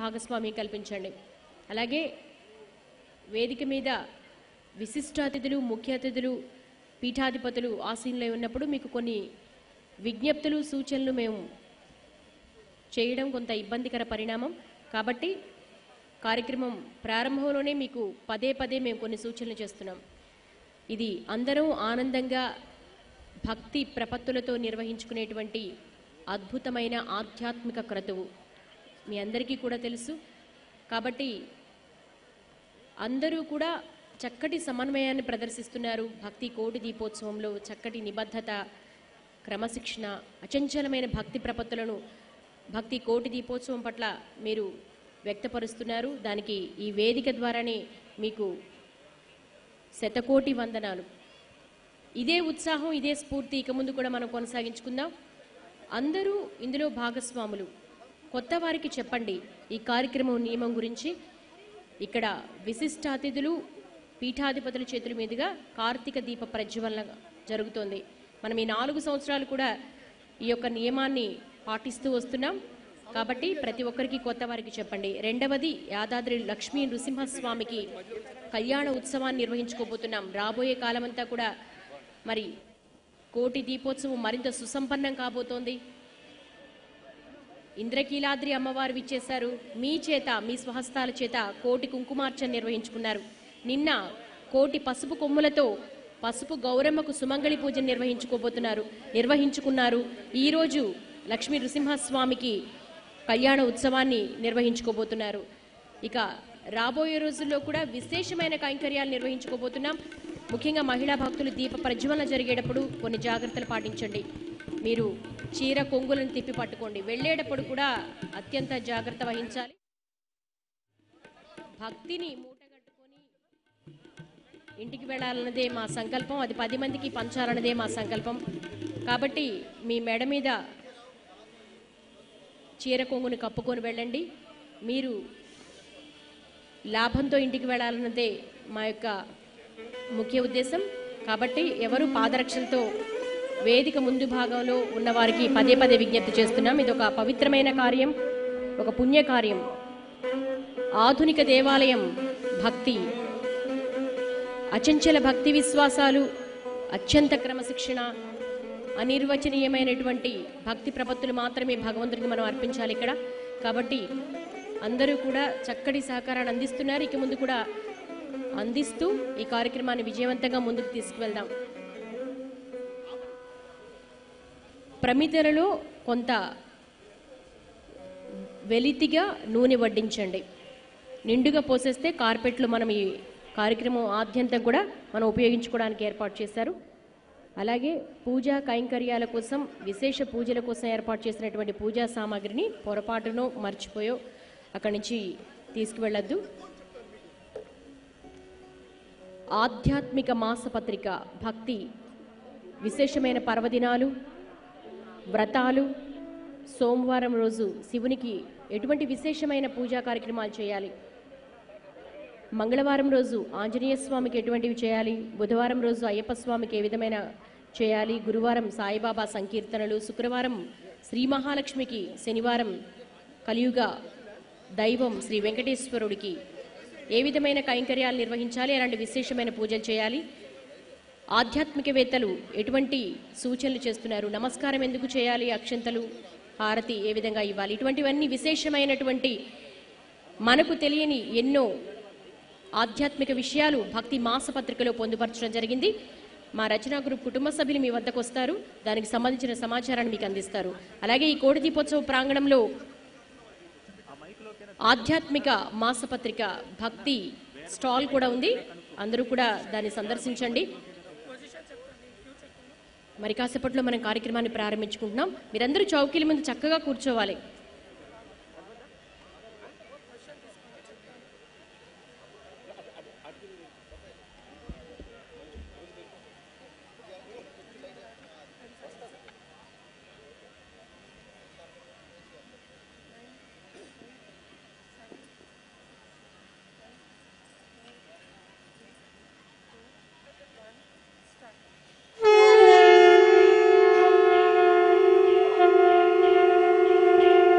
భాగస్వామి కల్పించండి అలాగే వేదిక మీద విశిష్ట అతిథులు ముఖ్య అతిథులు పీఠాధిపతులు ఆసీనులై ఉన్నప్పుడు మీకు కొన్ని విజ్ఞప్తులు సూచనలు మేము చేయడం కొంత ఇబ్బందికర పరిణామం కాబట్టి కార్యక్రమం ప్రారంభంలోనే మీకు పదే పదే మేము కొన్ని సూచనలు చేస్తున్నాం ఇది అందరం ఆనందంగా భక్తి ప్రపత్తులతో నిర్వహించుకునేటువంటి అద్భుతమైన ఆధ్యాత్మిక క్రతువు మీ అందరికీ కూడా తెలుసు కాబట్టి అందరూ కూడా చక్కటి సమన్వయాన్ని ప్రదర్శిస్తున్నారు భక్తి కోటి దీపోత్సవంలో చక్కటి నిబద్ధత క్రమశిక్షణ అచంచలమైన భక్తి ప్రపత్తులను భక్తి కోటి దీపోత్సవం పట్ల మీరు వ్యక్తపరుస్తున్నారు దానికి ఈ వేదిక ద్వారానే మీకు శతకోటి వందనాలు ఇదే ఉత్సాహం ఇదే స్ఫూర్తి ఇక ముందు కూడా మనం కొనసాగించుకుందాం అందరూ ఇందులో భాగస్వాములు కొత్త వారికి చెప్పండి ఈ కార్యక్రమం నియమం గురించి ఇక్కడ విశిష్ట అతిథులు పీఠాధిపతుల చేతుల మీదుగా కార్తీక దీప ప్రజ్వలన జరుగుతోంది మనం ఈ నాలుగు సంవత్సరాలు కూడా ఈ యొక్క నియమాన్ని పాటిస్తూ వస్తున్నాం కాబట్టి ప్రతి ఒక్కరికి కొత్త వారికి చెప్పండి రెండవది యాదాద్రి లక్ష్మీ నృసింహస్వామికి కళ్యాణ ఉత్సవాన్ని నిర్వహించుకోబోతున్నాం రాబోయే కాలమంతా కూడా మరి కోటి దీపోత్సవం మరింత సుసంపన్నం కాబోతోంది ఇంద్రకీలాద్రి అమ్మవారు విచ్చేశారు మీ చేత మీ స్వహస్తాల చేత కోటి కుంకుమార్చన నిర్వహించుకున్నారు నిన్న కోటి పసుపు కొమ్ములతో పసుపు గౌరమ్మకు సుమంగళి పూజ నిర్వహించుకోబోతున్నారు నిర్వహించుకున్నారు ఈరోజు లక్ష్మీ నృసింహస్వామికి కళ్యాణ ఉత్సవాన్ని నిర్వహించుకోబోతున్నారు ఇక రాబోయే రోజుల్లో కూడా విశేషమైన కైంకర్యాలు నిర్వహించుకోబోతున్నాం ముఖ్యంగా మహిళా భక్తులు దీప ప్రజ్వలన జరిగేటప్పుడు కొన్ని జాగ్రత్తలు పాటించండి మీరు చీర కొంగులను తిప్పి పట్టుకోండి వెళ్ళేటప్పుడు కూడా అత్యంత జాగ్రత్త వహించాలి భక్తిని మూటగట్టుకొని ఇంటికి వెళ్ళాలన్నదే మా సంకల్పం అది పది మందికి పంచాలన్నదే మా సంకల్పం కాబట్టి మీ మెడ మీద చీర కొంగుని కప్పుకొని వెళ్ళండి మీరు లాభంతో ఇంటికి వెళ్ళాలన్నదే మా యొక్క ముఖ్య ఉద్దేశం కాబట్టి ఎవరు పాదరక్షలతో వేదిక ముందు భాగంలో ఉన్న వారికి పదే పదే విజ్ఞప్తి చేస్తున్నాం ఇది ఒక పవిత్రమైన కార్యం ఒక పుణ్య కార్యం ఆధునిక దేవాలయం భక్తి అచంచల భక్తి విశ్వాసాలు అత్యంత క్రమశిక్షణ అనిర్వచనీయమైనటువంటి భక్తి ప్రపత్తులు మాత్రమే భగవంతుడికి మనం అర్పించాలి ఇక్కడ కాబట్టి అందరూ కూడా చక్కటి సహకారాన్ని అందిస్తున్నారు ఇక ముందు కూడా అందిస్తూ ఈ కార్యక్రమాన్ని విజయవంతంగా ముందుకు తీసుకువెళ్దాం ప్రమిదలలో కొంత వెలితిగా నూనె వడ్డించండి నిండుగా పోసేస్తే కార్పెట్లు మనం ఈ కార్యక్రమం ఆద్యంతం కూడా మనం ఉపయోగించుకోవడానికి ఏర్పాటు చేశారు అలాగే పూజా కైంకర్యాల కోసం విశేష పూజల కోసం ఏర్పాటు చేసినటువంటి పూజా సామాగ్రిని పొరపాటునో మర్చిపోయో అక్కడి నుంచి తీసుకువెళ్ళొద్దు ఆధ్యాత్మిక మాసపత్రిక భక్తి విశేషమైన పర్వదినాలు వ్రతాలు సోమవారం రోజు శివునికి ఎటువంటి విశేషమైన పూజా కార్యక్రమాలు చేయాలి మంగళవారం రోజు ఆంజనేయ స్వామికి ఎటువంటివి చేయాలి బుధవారం రోజు అయ్యప్ప స్వామికి ఏ విధమైన చేయాలి గురువారం సాయిబాబా సంకీర్తనలు శుక్రవారం శ్రీ మహాలక్ష్మికి శనివారం కలియుగ దైవం శ్రీ వెంకటేశ్వరుడికి ఏ విధమైన కైంకర్యాలు నిర్వహించాలి అలాంటి విశేషమైన పూజలు చేయాలి ఆధ్యాత్మికవేత్తలు ఎటువంటి సూచనలు చేస్తున్నారు నమస్కారం ఎందుకు చేయాలి అక్షంతలు హారతి ఏ విధంగా ఇవ్వాలి ఇటువంటివన్నీ విశేషమైనటువంటి మనకు తెలియని ఎన్నో ఆధ్యాత్మిక విషయాలు భక్తి మాసపత్రికలో పొందుపరచడం జరిగింది మా రచనా గ్రూప్ కుటుంబ సభ్యులు మీ వద్దకు వస్తారు దానికి సంబంధించిన సమాచారాన్ని మీకు అందిస్తారు అలాగే ఈ కోడి దీపోత్సవ ప్రాంగణంలో ఆధ్యాత్మిక మాసపత్రిక భక్తి స్టాల్ కూడా ఉంది అందరూ కూడా దాన్ని సందర్శించండి మరి కాసేపట్లో మనం కార్యక్రమాన్ని ప్రారంభించుకుంటున్నాం మీరందరూ చౌకీల ముందు చక్కగా కూర్చోవాలి Thank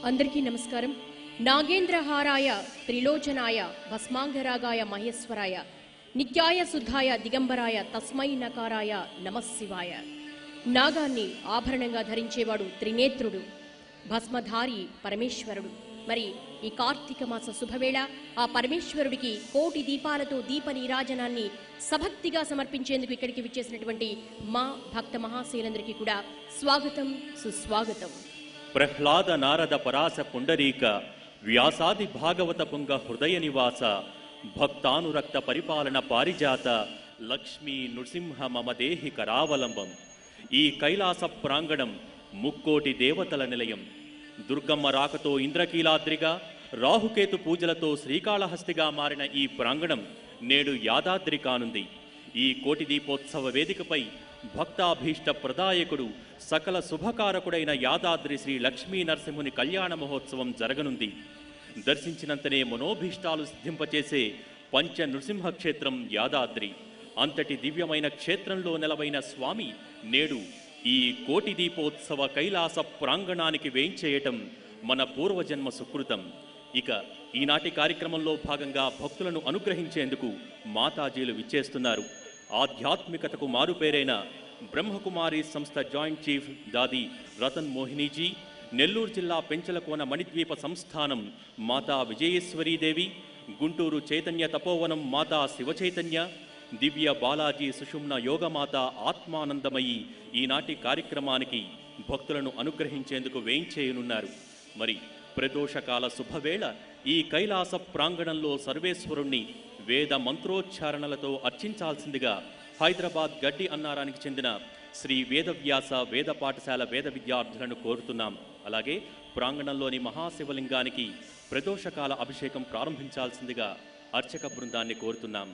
అందరికీ నమస్కారం నాగేంద్రహారాయ త్రిలోచనాయ భస్మాంగరాగాయ మహేశ్వరాయ నిత్యాయ శుద్ధాయ దిగంబరాయ తస్మై నకారాయ నమశివాయ నాగాన్ని ఆభరణంగా ధరించేవాడు త్రినేత్రుడు భస్మధారి పరమేశ్వరుడు మరి ఈ కార్తీక మాస శుభవేళ ఆ పరమేశ్వరుడికి కోటి దీపాలతో దీప నీరాజనాన్ని సభక్తిగా సమర్పించేందుకు ఇక్కడికి విచ్చేసినటువంటి మా భక్త మహాశీలందరికీ కూడా స్వాగతం సుస్వాగతం ప్రహ్లాద నారద పరాశ పుండరీక వ్యాసాది భాగవత పుంగ హృదయ నివాస భక్తానురక్త పరిపాలన పారిజాత లక్ష్మీ నృసింహ మమ దేహి కరావలంబం ఈ కైలాస ప్రాంగణం ముక్కోటి దేవతల నిలయం దుర్గమ్మ రాకతో ఇంద్రకీలాద్రిగా రాహుకేతు పూజలతో శ్రీకాళహస్తిగా మారిన ఈ ప్రాంగణం నేడు యాదాద్రి కానుంది ఈ కోటి దీపోత్సవ వేదికపై భక్తాభీష్ట ప్రదాయకుడు సకల శుభకారకుడైన యాదాద్రి శ్రీ లక్ష్మీ నరసింహుని కళ్యాణ మహోత్సవం జరగనుంది దర్శించినంతనే మనోభీష్టాలు సిద్ధింపచేసే పంచ నృసింహ క్షేత్రం యాదాద్రి అంతటి దివ్యమైన క్షేత్రంలో నెలవైన స్వామి నేడు ఈ కోటి దీపోత్సవ కైలాస ప్రాంగణానికి వేంచేయటం మన పూర్వజన్మ సుకృతం ఇక ఈనాటి కార్యక్రమంలో భాగంగా భక్తులను అనుగ్రహించేందుకు మాతాజీలు విచ్చేస్తున్నారు ఆధ్యాత్మికతకు మారుపేరైన బ్రహ్మకుమారి సంస్థ జాయింట్ చీఫ్ దాది రతన్ మోహినీజీ నెల్లూరు జిల్లా పెంచలకోన మణిద్వీప సంస్థానం మాతా విజయేశ్వరీదేవి గుంటూరు చైతన్య తపోవనం మాతా శివచైతన్య దివ్య బాలాజీ సుషుమ్న యోగమాత ఆత్మానందమయి ఈనాటి కార్యక్రమానికి భక్తులను అనుగ్రహించేందుకు వేయించేయనున్నారు మరి ప్రదోషకాల శుభవేళ ఈ కైలాస ప్రాంగణంలో సర్వేశ్వరుణ్ణి వేద మంత్రోచ్చారణలతో అర్చించాల్సిందిగా హైదరాబాద్ గడ్డి అన్నారానికి చెందిన శ్రీ వేదవ్యాస వేద పాఠశాల వేద విద్యార్థులను కోరుతున్నాం అలాగే ప్రాంగణంలోని మహాశివలింగానికి ప్రదోషకాల అభిషేకం ప్రారంభించాల్సిందిగా అర్చక బృందాన్ని కోరుతున్నాం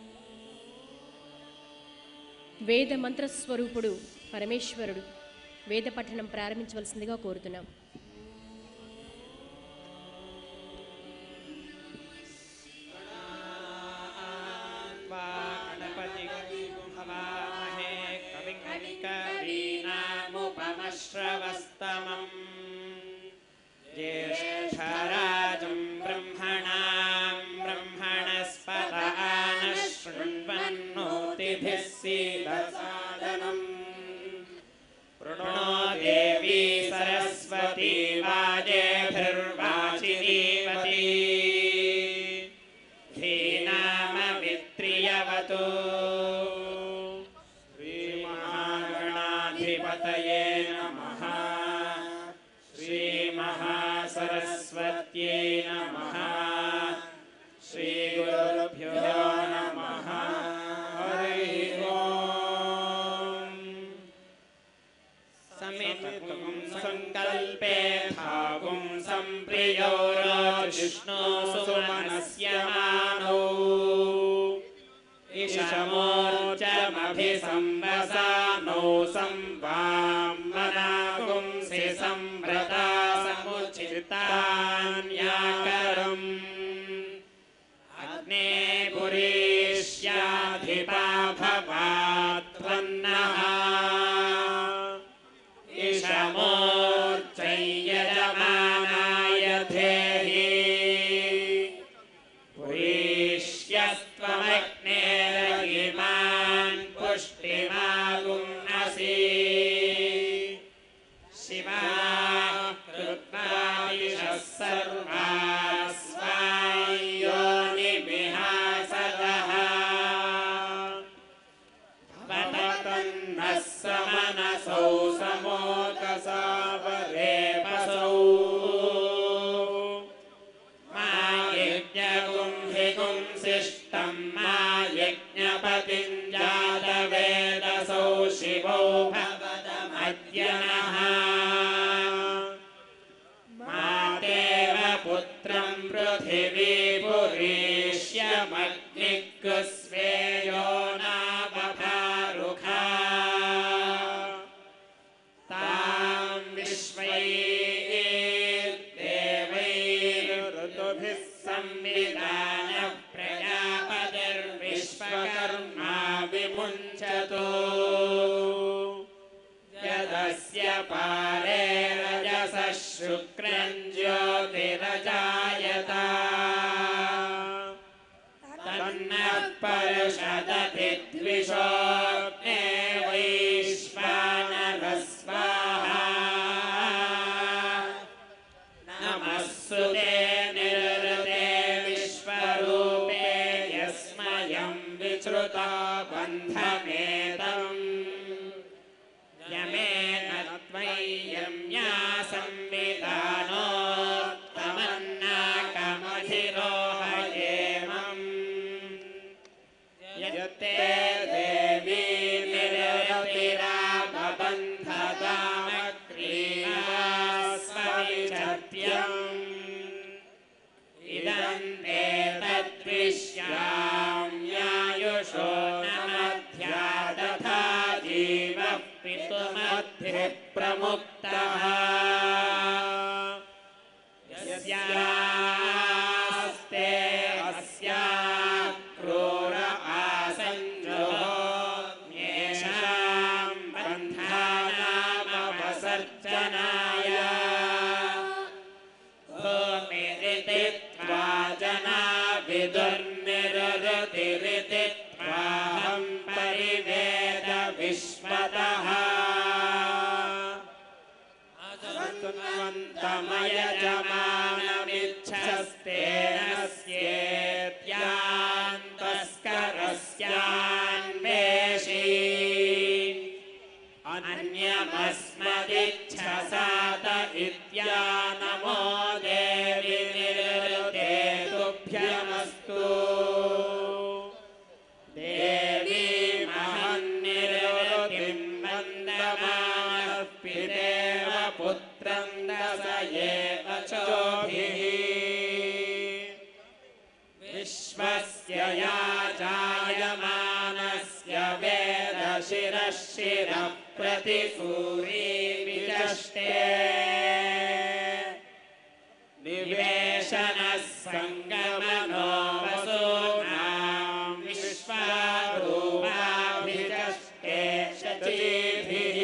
వేద మంత్రస్వరూపుడు పరమేశ్వరుడు వేద పఠనం ప్రారంభించవలసిందిగా కోరుతున్నాం गणपतिगुहवामहे कविं कवीनामुपमश्रवस्तमम् ज्येष्ठराजं ब्रह्मणां ब्रह्मणस्पदानः शृण्वन्नोतिभिः सीदसादनम् प्रणो देवी सरस्वती वाजेभिर्वाचिनीवती धीनामवित्रियवतु श्रीमहागणाधिपतये नमः श्रीमहासरस्वत्यै नमः श्रीगुरुभ्यो नमः हरिः ओम् समितकुं सङ्कल्पे भागुं सम्प्रियो जिष्णो सुमनस्य मानौ इषमोर्जमभिसंवसानौ संवामनागुंसि सम्भ्रता समुचितान्याकरम् अग्ने पुरीष्याधिपा भवात्वन्नः इषमोर्चय्यजमानाय धेहि पुरीष्यस्त्वमग्नेरयिमान् पुष्टिमागुम् असि शिवा कृत्वादिशः सर्वा स्वायोनिमिहासदः भवतन्नः समनसौ समोकसावरेपसौ मा यज्ञगुंभिगुं शिष्टं मा यज्ञपतिं जातवेदसौ शिवौ भवतमद्य नः मा देव पुत्रं पृथिवीपुरीष्यमग्निकुस्वेयो नावभारुखा तां विश्वैर्देवैर्ऋतुभिः संविधानः प्रजापतिर्विश्वकर्मा विमुञ्चतु यदस्य पारे रजसः शुक्रञ्ज्यो नः पर्षदति द्विषोऽग्ने वैश्वानरः स्वाहा नमः सुते निरृते विश्वरूपे यस्मयं विश्रुता बन्धमेतम् यमेन त्वय्यं या संविधानोत्तमन्नाकमधिरोहयेमम् यत्ते देवी निरतिरागबन्धदामक्रीणास्वविचत्यम् इदं ते तद्विश्याम्यायुषो न मध्या तथा जीवः पितुमध्ये प्रमुक्तः यस्यास्ते अस्या क्रूर आसञ्जोऽन्येषां बन्धानामवसर्जनाय भूमिरिति त्वा जना विदुर्निरृतिरिति त्वाहं परिवेद विश्वतः अन्यमस्मदिच्छस्तेनस्येत्यान्तस्करस्यान्वेषी अन्यमस्मदिच्छसात इत्यानमो देवि निरृते तुभ्यमस्तु देवी महन्निरृतिं वन्दमानः पितेव पुत्रं दशयेव चोभिः विश्वस्य या जायमानस्य वेदशिरः शिरः प्रतिसूरी विचष्टे निवेशनः सङ्गमनो वसूनां विश्वारूपाभिचष्टे शचीभिः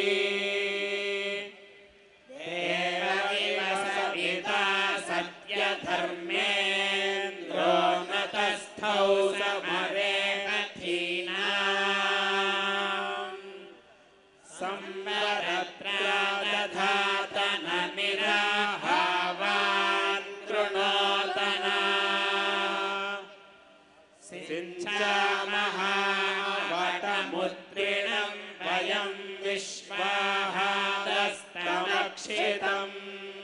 देवैव सविता सत्यधर्मेन्द्रो नतस्थौ समरे कथीनाम् संवरत्रादधातन निराहावान् कृणोतना सिञ्चामहावटमुद्रिणं वयं विश्वाहादस्तमक्षितम्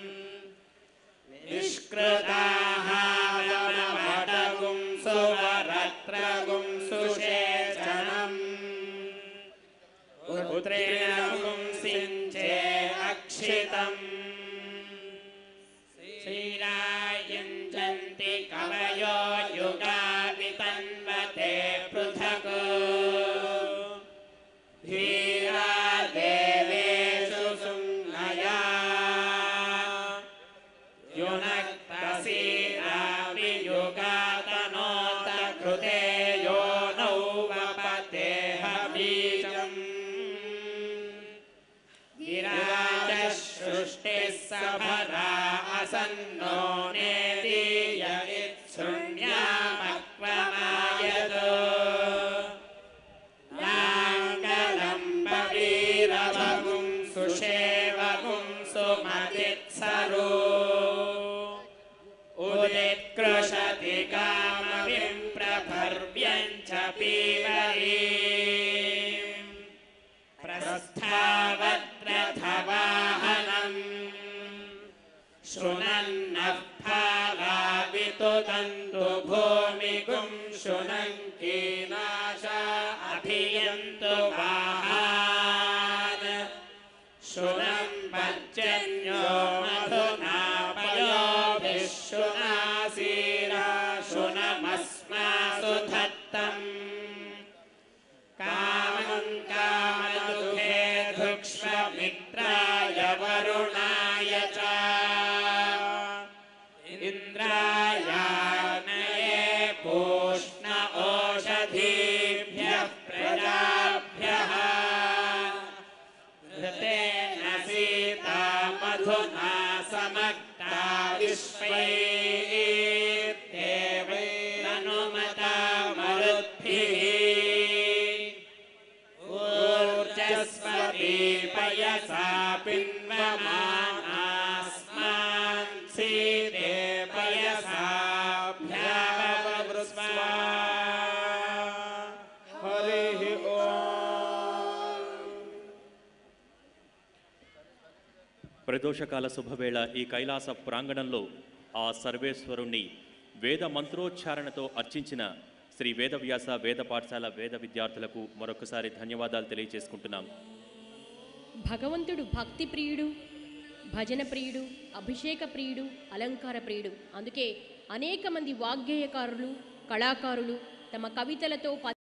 निष्कृताः वटगुं सुवरत्रगुं सुषेचनम् पुत्रेणगुं सिञ्चे अक्षितम् श्रीरायुञ्जन्ति कवयो युगावितन्वते पृथक् धीरा देवेषु सुम्नया युनक्तसीरावियुगातनोत कृते यो नौ वपतेह बीजम् गिराजसृष्टिः सभरा असन्नो नेदीय इत्सृण्यामक्वमायत नाङ्गलम्बवीरभगुं सुषेवगुं सुमतित्सरो उदित्कृशति कामविं प्रभर्व्यं च पीवरीम् प्रस्थावत्रथवाहनम् शृणन्नः फालावितुदन्तु भूमिगुं शुनङ्कीनाशा अभियन्तु वाहान् शुनं पर्जन्यो मधुनापयोभिः शुनासीरा शुनमस्मासु धत्तम् कामं कामदुःखे धुक्ष्वमित्राय वरुणाय च इन्द्रायानये पूष्ण ओषधीभ्यः प्रजाभ्यः घृतेन सीता मधुना समक्ता विश्वैर्देवैरनुमता मरुत् ప్రదోషకాల శుభవేళ ఈ కైలాస ప్రాంగణంలో ఆ సర్వేశ్వరుణ్ణి వేద మంత్రోచ్చారణతో అర్చించిన శ్రీ వేదవ్యాస వేద పాఠశాల వేద విద్యార్థులకు మరొకసారి ధన్యవాదాలు తెలియజేసుకుంటున్నాం భగవంతుడు భక్తి ప్రియుడు భజన ప్రియుడు అభిషేక ప్రియుడు అలంకార ప్రియుడు అందుకే అనేక మంది వాగ్గేయకారులు కళాకారులు తమ కవితలతో